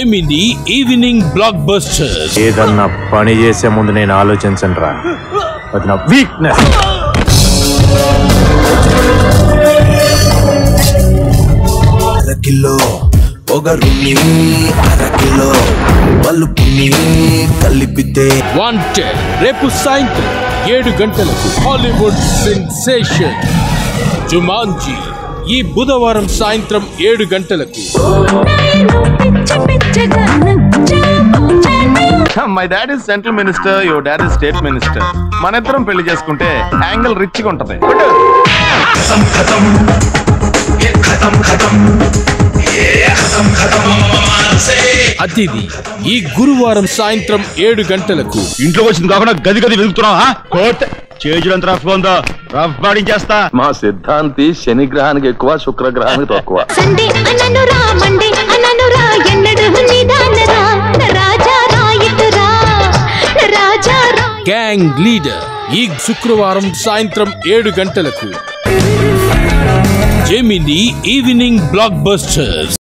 Gemini evening black busters ఏదన్నా పని చేసే ముందు నేను ఆలోచించను రా అది నా వీక్నెస్ అరకిలో పొగరుని అరకిలో పలుపుని కలిపితే వాంటెడ్ రేపు సాయంత్రం ఏడు గంటలకు హాలీవుడ్ సెన్సేషన్ జుమాంజీ ఈ బుధవారం సాయంత్రం ఏడు గంటలకు my dad is central minister your dad is state minister మన ఇద్దరం పెళ్లి చేసుకుంటే యాంగిల్ రిచ్ గా ఉంటది అతిథి ఈ గురువారం సాయంత్రం ఏడు గంటలకు ఇంట్లోకి వచ్చింది కాకుండా గది గది వెతుకుతున్నావా కోట్ చేజులంత రఫ్ ఉందో రఫ్ పాడించేస్తా మా సిద్ధాంతి శని గ్రహానికి ఎక్కువ శుక్రగ్రహానికి తక్కువ సండే అనను రా మండే అనను రా ఎన్నడు నిదానరా రాజా రాయితురా రాజా రా గ్యాంగ్ లీడర్ ఈ శుక్రవారం సాయంత్రం ఏడు గంటలకు జెమిని ఈవినింగ్ బ్లాక్ బస్టర్స్